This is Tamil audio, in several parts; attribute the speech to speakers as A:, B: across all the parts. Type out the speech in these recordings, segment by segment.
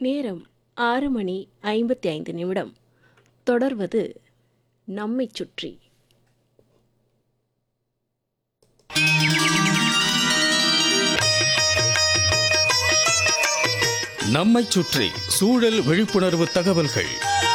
A: நேரம் ஆறு மணி ஐம்பத்தி ஐந்து நிமிடம் தொடர்வது நம்மைச் சுற்றி
B: நம்மைச் சுற்றி சூழல் விழிப்புணர்வு தகவல்கள்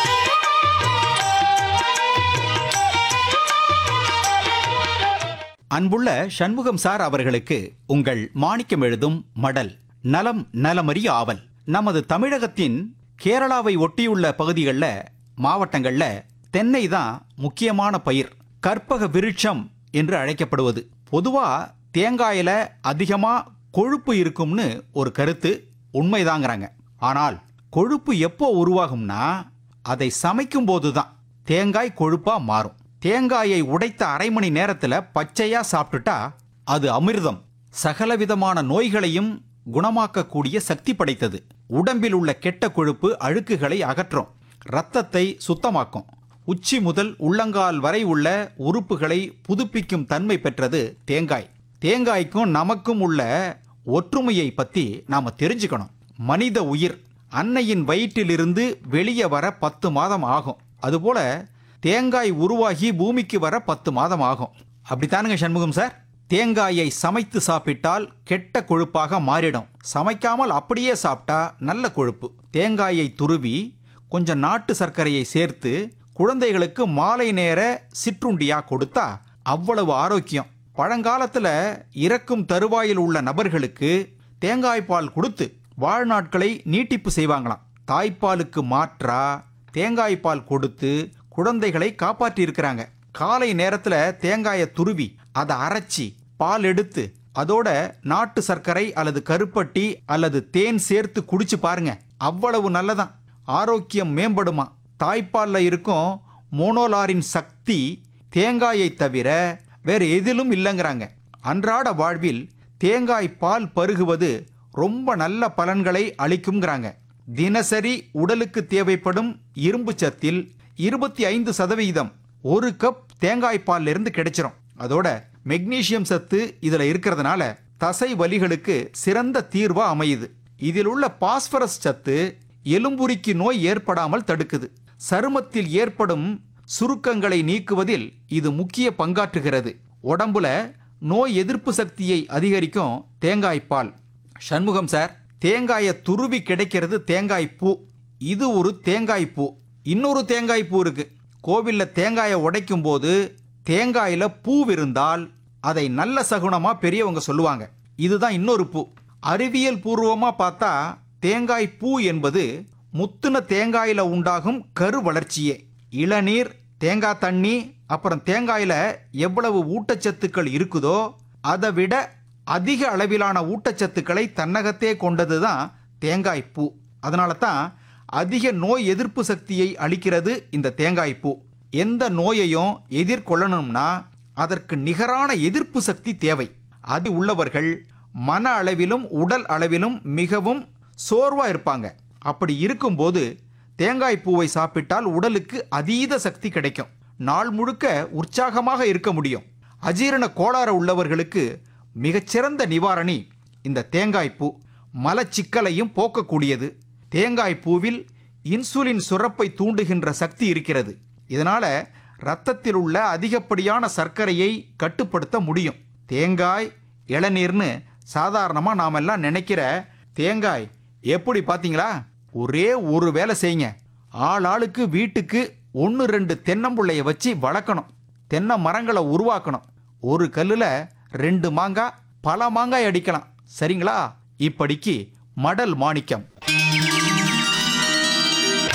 C: அன்புள்ள சண்முகம் சார் அவர்களுக்கு உங்கள் மாணிக்கம் எழுதும் மடல் நலம் நலமறிய ஆவல் நமது தமிழகத்தின் கேரளாவை ஒட்டியுள்ள பகுதிகளில் மாவட்டங்களில் தென்னை தான் முக்கியமான பயிர் கற்பக விருட்சம் என்று அழைக்கப்படுவது பொதுவா தேங்காயில அதிகமா கொழுப்பு இருக்கும்னு ஒரு கருத்து உண்மைதாங்கிறாங்க ஆனால் கொழுப்பு எப்போ உருவாகும்னா அதை சமைக்கும் போதுதான் தேங்காய் கொழுப்பா மாறும் தேங்காயை உடைத்த அரை மணி நேரத்துல பச்சையா சாப்பிட்டுட்டா அது அமிர்தம் சகலவிதமான நோய்களையும் குணமாக்கக்கூடிய சக்தி படைத்தது உடம்பில் உள்ள கெட்ட கொழுப்பு அழுக்குகளை அகற்றும் ரத்தத்தை சுத்தமாக்கும் உச்சி முதல் உள்ளங்கால் வரை உள்ள உறுப்புகளை புதுப்பிக்கும் தன்மை பெற்றது தேங்காய் தேங்காய்க்கும் நமக்கும் உள்ள ஒற்றுமையை பத்தி நாம தெரிஞ்சுக்கணும் மனித உயிர் அன்னையின் வயிற்றிலிருந்து வெளியே வர பத்து மாதம் ஆகும் அதுபோல தேங்காய் உருவாகி பூமிக்கு வர பத்து மாதம் ஆகும் அப்படித்தானுங்க சண்முகம் சார் தேங்காயை சமைத்து சாப்பிட்டால் கெட்ட கொழுப்பாக மாறிடும் சமைக்காமல் அப்படியே சாப்பிட்டா நல்ல கொழுப்பு தேங்காயை துருவி கொஞ்சம் நாட்டு சர்க்கரையை சேர்த்து குழந்தைகளுக்கு மாலை நேர சிற்றுண்டியா கொடுத்தா அவ்வளவு ஆரோக்கியம் பழங்காலத்துல இறக்கும் தருவாயில் உள்ள நபர்களுக்கு தேங்காய் பால் கொடுத்து வாழ்நாட்களை நீட்டிப்பு செய்வாங்களாம் தாய்ப்பாலுக்கு மாற்றா தேங்காய் பால் கொடுத்து குழந்தைகளை காப்பாற்றி இருக்கிறாங்க காலை நேரத்துல தேங்காயை துருவி அதை அரைச்சி பால் எடுத்து அதோட நாட்டு சர்க்கரை அல்லது கருப்பட்டி அல்லது தேன் சேர்த்து குடிச்சு பாருங்க அவ்வளவு நல்லதான் ஆரோக்கியம் மேம்படுமா தாய்ப்பால்ல இருக்கும் மோனோலாரின் சக்தி தேங்காயை தவிர வேற எதிலும் இல்லைங்கிறாங்க அன்றாட வாழ்வில் தேங்காய் பால் பருகுவது ரொம்ப நல்ல பலன்களை அளிக்குங்கிறாங்க தினசரி உடலுக்கு தேவைப்படும் இரும்பு சத்தில் இருபத்தி ஐந்து சதவீதம் ஒரு கப் தேங்காய் பால்ல இருந்து கிடைச்சிரும் அதோட மெக்னீசியம் சத்து இதுல இருக்கிறதுனால தசை வலிகளுக்கு சிறந்த தீர்வா அமையுது இதில் உள்ள பாஸ்பரஸ் சத்து எலும்புரிக்கு நோய் ஏற்படாமல் தடுக்குது சருமத்தில் ஏற்படும் சுருக்கங்களை நீக்குவதில் இது முக்கிய பங்காற்றுகிறது உடம்புல நோய் எதிர்ப்பு சக்தியை அதிகரிக்கும் தேங்காய் பால் சண்முகம் சார் தேங்காயை துருவி கிடைக்கிறது தேங்காய் பூ இது ஒரு தேங்காய் பூ இன்னொரு தேங்காய் பூ இருக்கு கோவில்ல தேங்காயை உடைக்கும் போது தேங்காயில பூ இருந்தால் அதை நல்ல சகுனமா பெரியவங்க சொல்லுவாங்க இதுதான் இன்னொரு பூ அறிவியல் பூர்வமா பார்த்தா தேங்காய் பூ என்பது முத்துன தேங்காயில உண்டாகும் கரு வளர்ச்சியே இளநீர் தேங்காய் தண்ணி அப்புறம் தேங்காயில எவ்வளவு ஊட்டச்சத்துக்கள் இருக்குதோ அதை விட அதிக அளவிலான ஊட்டச்சத்துக்களை தன்னகத்தே கொண்டது தான் தேங்காய் பூ அதனால தான் அதிக நோய் எதிர்ப்பு சக்தியை அளிக்கிறது இந்த தேங்காய் பூ எந்த நோயையும் எதிர்கொள்ளணும்னா அதற்கு நிகரான எதிர்ப்பு சக்தி தேவை அது உள்ளவர்கள் மன அளவிலும் உடல் அளவிலும் மிகவும் சோர்வா இருப்பாங்க அப்படி இருக்கும்போது தேங்காய் பூவை சாப்பிட்டால் உடலுக்கு அதீத சக்தி கிடைக்கும் நாள் முழுக்க உற்சாகமாக இருக்க முடியும் அஜீரண கோளாறு உள்ளவர்களுக்கு மிகச்சிறந்த நிவாரணி இந்த தேங்காய் பூ மலச்சிக்கலையும் போக்கக்கூடியது தேங்காய் பூவில் இன்சுலின் சுரப்பை தூண்டுகின்ற சக்தி இருக்கிறது இதனால ரத்தத்தில் உள்ள அதிகப்படியான சர்க்கரையை கட்டுப்படுத்த முடியும் தேங்காய் இளநீர்னு சாதாரணமா நாமெல்லாம் நினைக்கிற தேங்காய் எப்படி பாத்தீங்களா ஒரே ஒரு வேலை செய்யுங்க ஆள் ஆளுக்கு வீட்டுக்கு ஒன்று ரெண்டு தென்னம்புள்ளைய வச்சு வளர்க்கணும் தென்னை மரங்களை உருவாக்கணும் ஒரு கல்லுல ரெண்டு மாங்காய் பல மாங்காய் அடிக்கலாம் சரிங்களா இப்படிக்கு மடல் மாணிக்கம்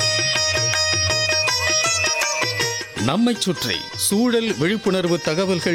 B: நம்மைச் சுற்றி சூழல் விழிப்புணர்வு தகவல்கள்